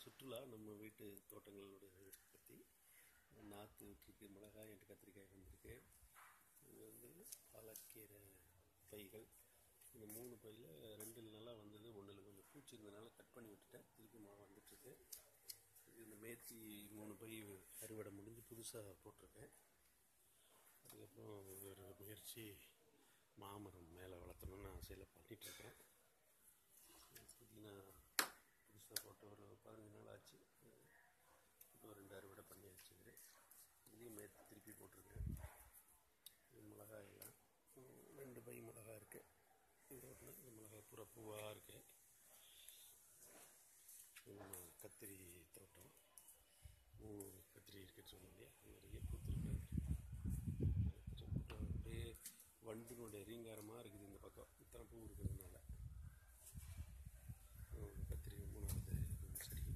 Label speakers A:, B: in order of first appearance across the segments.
A: சுற்றுலா நம்ம வீட்டு தோட்டங்களோட பற்றி நாற்று விட்டுருக்கு மிளகாய் என்கிட்ட கத்திரிக்காய் வந்திருக்கு இது வந்து பாலக்கீரை பைகள் இந்த மூணு பையில் ரெண்டு நல்லா வந்தது ஒன்றில் கொஞ்சம் பூச்சி இருந்ததுனால கட் பண்ணி விட்டுட்டேன் திருப்பி மா வந்துட்டுருக்கு இது இந்த மேத்தி மூணு பை அறுவடை முடிஞ்சு புதுசாக போட்டிருக்கேன் அதுக்கப்புறம் ஒரு முயற்சி மாமரம் மேலே வளர்த்தணும்னு ஆசையில் பண்ணிகிட்ருக்கேன் புதினா புதுசாக போட்டு ஒரு பதினஞ்சு நாள் ஆச்சு இப்போ ஒரு ரெண்டு அறுவடை பண்ணி வச்சுக்கிறேன் இதையும் மேற்று திருப்பி போட்டிருக்கேன் இது மிளகாய் எல்லாம் உம், ரெண்டு பை மிளகாய் இருக்குது இந்த ஒன்று இந்த மிளகாய் பூரா பூவாக இருக்குது இது நம்ம கத்திரி தோட்டம் மூணு கத்திரி இருக்குன்னு சொன்னோம் இல்லையா அது நிறைய பூத்துருக்கு அப்படியே வண்டினுடைய ரீங்காரமாக இருக்குது இந்த பக்கம் இத்தனை பூ இருக்கிறதுனால உம், கத்திரி மூணாவது செடி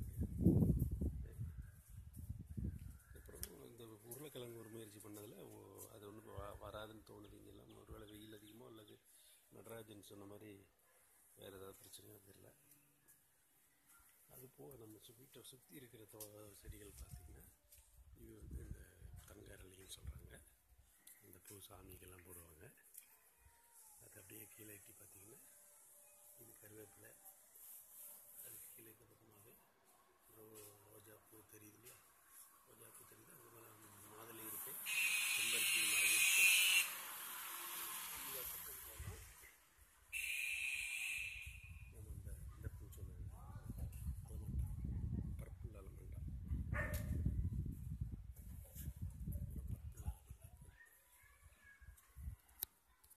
A: அப்புறம் இந்த உருளைக்கிழங்கு ஒரு முயற்சி பண்ணதில் அது ஒன்றும் வராதுன்னு தோணுது இங்கெல்லாம் ஒருவேளை வெயில் அதிகமோ அல்லது நடராஜன் சொன்ன மாதிரி வேறு ஏதாவது பிரச்சனையோ தெரியல அது போக நம்ம சு- வீட்டை சுற்றி இருக்கிற தோ செடிகள் பார்த்திங்கன்னா இது வந்து இந்த கண்காரளின்னு சொல்கிறாங்க இந்த பூ சாமிக்கெல்லாம் போடுவாங்க அது அப்படியே கீழே எட்டி பார்த்தீங்கன்னா